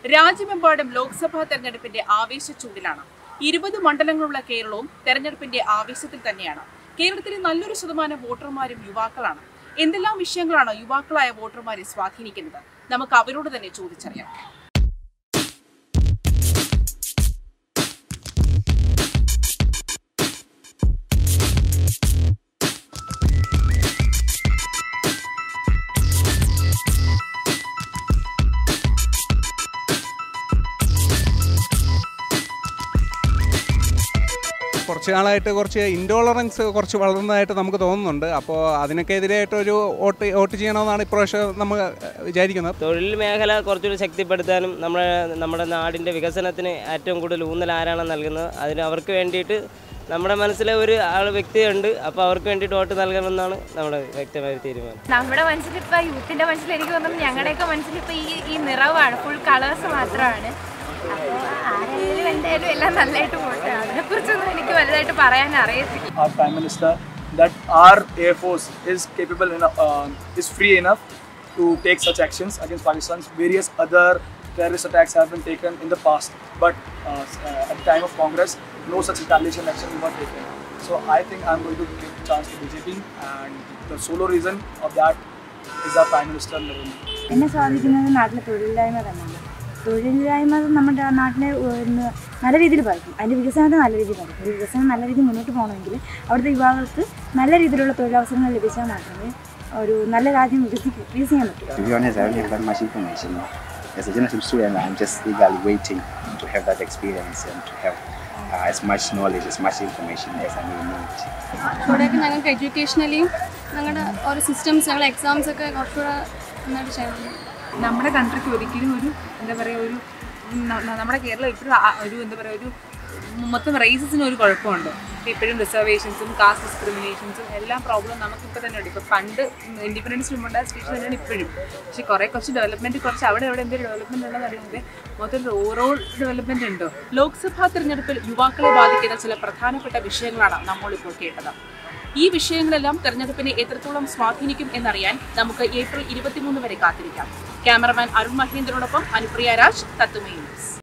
രാജ്യമെമ്പാടും ലോക്സഭാ തെരഞ്ഞെടുപ്പിന്റെ ആവേശച്ചൂടിലാണ് ഇരുപത് മണ്ഡലങ്ങളുള്ള കേരളവും തെരഞ്ഞെടുപ്പിന്റെ ആവേശത്തിൽ തന്നെയാണ് കേരളത്തിലെ നല്ലൊരു ശതമാനം വോട്ടർമാരും യുവാക്കളാണ് എന്തെല്ലാം വിഷയങ്ങളാണ് യുവാക്കളായ വോട്ടർമാരെ സ്വാധീനിക്കുന്നത് നമുക്ക് അവരോട് തന്നെ ചോദിച്ചറിയാം കുറച്ച് നാളായിട്ട് കുറച്ച് ഇൻടോളറൻസ് കുറച്ച് വളർന്നതായിട്ട് നമുക്ക് തോന്നുന്നുണ്ട് അപ്പോൾ അതിനൊക്കെ എതിരായിട്ടൊരു വോട്ട് വോട്ട് ചെയ്യണമെന്നാണ് ഇപ്രാവശ്യം നമ്മൾ വിചാരിക്കുന്നത് തൊഴിൽ മേഖല കുറച്ചുകൂടി ശക്തിപ്പെടുത്താനും നമ്മുടെ നമ്മുടെ നാടിൻ്റെ വികസനത്തിന് ഏറ്റവും കൂടുതൽ ഊന്നൽ ആരാണ് നൽകുന്നത് അതിന് അവർക്ക് വേണ്ടിയിട്ട് നമ്മുടെ മനസ്സിലെ ഒരു ആൾ വ്യക്തിയുണ്ട് അപ്പോൾ അവർക്ക് വേണ്ടിയിട്ട് വോട്ട് നൽകണമെന്നാണ് നമ്മുടെ വ്യക്തമായ തീരുമാനം നമ്മുടെ മനസ്സിൽ ഇപ്പൊ യൂത്തിന്റെ മനസ്സിൽ എനിക്ക് തോന്നുന്നു ഞങ്ങളുടെയൊക്കെ മനസ്സിൽ ഇപ്പൊ ഈ ഈ നിറവാണ് ഫുൾ കളേഴ്സ് മാത്രമാണ് അപ്പോൾ ആരായാലും എന്തായാലും എല്ലാം നല്ലതായിട്ട് പോട്ടെ അതിനെക്കുറിച്ചൊന്നും എനിക്ക് വലുതായിട്ട് പറയാൻ അറിയത്തില്ല our prime minister that our air force is capable enough uh, is free enough to take such actions against Pakistan's various other terrorist attacks have been taken in the past but uh, uh, at the time of congress no such retaliation action was taken so i think i'm going to give the chance to bjp and the solo reason of that is our prime minister Narendra Modi. എന്നെ സ്വാധീനിക്കുന്നത് നാട്ടിലെ തൊഴിലില്ലായ്മ തന്നെയാണ് തൊഴിലില്ലായ്മ നമ്മുടെ നാട്ടിനെ ഒന്ന് നല്ല രീതിയിൽ ബാധിക്കും അതിൻ്റെ വികസനത്തെ നല്ല രീതിയിൽ ബാധിക്കും ഒരു വികസനം നല്ല രീതിയിൽ മുന്നോട്ട് പോകണമെങ്കിൽ അവിടുത്തെ യുവാക്കൾക്ക് നല്ല രീതിയിലുള്ള തൊഴിലവസരങ്ങൾ ലഭിച്ചാൽ മാത്രമേ ഒരു നല്ല രാജ്യം വികസിക്കും വികസിക്കാൻ പറ്റൂ To be honest, I don't have that much information. As a journalism student, I'm just eagerly waiting to have that experience and to have uh, as much knowledge, as much information as I may need. ഇവിടെയൊക്കെ ഞങ്ങൾക്ക് എഡ്യൂക്കേഷണലിയും ഞങ്ങളുടെ ഓരോ systems ഞങ്ങളുടെ exams ഒക്കെ കുറച്ചുകൂടെ നന്നായിട്ട് ചെയ്യണം നമ്മുടെ കൺട്രിക്ക് ഒരിക്കലും ഒരു എന്താ പറയുക ഒരു ന- ന- നമ്മുടെ കേരളം ഇപ്പോഴും ആ- ഒരു എന്താ പറയുക ഒരു മൊത്തം റേസസിന് ഒരു കുഴപ്പമുണ്ട് ഇപ്പോഴും റിസർവേഷൻസും കാസ്റ്റ് ഡിസ്ക്രിമിനേഷൻസും എല്ലാം പ്രോബ്ലം നമുക്കിപ്പോൾ തന്നെ ഉണ്ട് ഇപ്പോൾ പണ്ട് ഇൻഡിപെൻഡൻസ് മുമ്പുണ്ടായ സിറ്റുവേഷൻ തന്നെയാണ് ഇപ്പോഴും പക്ഷേ കുറേ കുറച്ച് ഡെവലപ്മെൻറ്റ് കുറച്ച് അവിടെ അവിടെ എന്തെങ്കിലും ഡെവലപ്മെൻറ്റ് ഉണ്ടെന്നല്ലാതെ മൊത്തം ഓവറോൾ ഡെവലപ്മെൻറ്റ് ഉണ്ടോ ലോക്സഭാ തെരഞ്ഞെടുപ്പിൽ യുവാക്കളെ ബാധിക്കുന്ന ചില പ്രധാനപ്പെട്ട വിഷയങ്ങളാണ് നമ്മളിപ്പോൾ കേട്ടത് ഈ വിഷയങ്ങളെല്ലാം തെരഞ്ഞെടുപ്പിനെ എത്രത്തോളം സ്വാധീനിക്കും എന്നറിയാൻ നമുക്ക് ഏപ്രിൽ ഇരുപത്തിമൂന്ന് വരെ കാത്തിരിക്കാം ക്യാമറമാൻ അരുൺ മഹേന്ദ്രനോടൊപ്പം അനുപ്രിയ രാജ് തത്തുമൈ ന്യൂസ്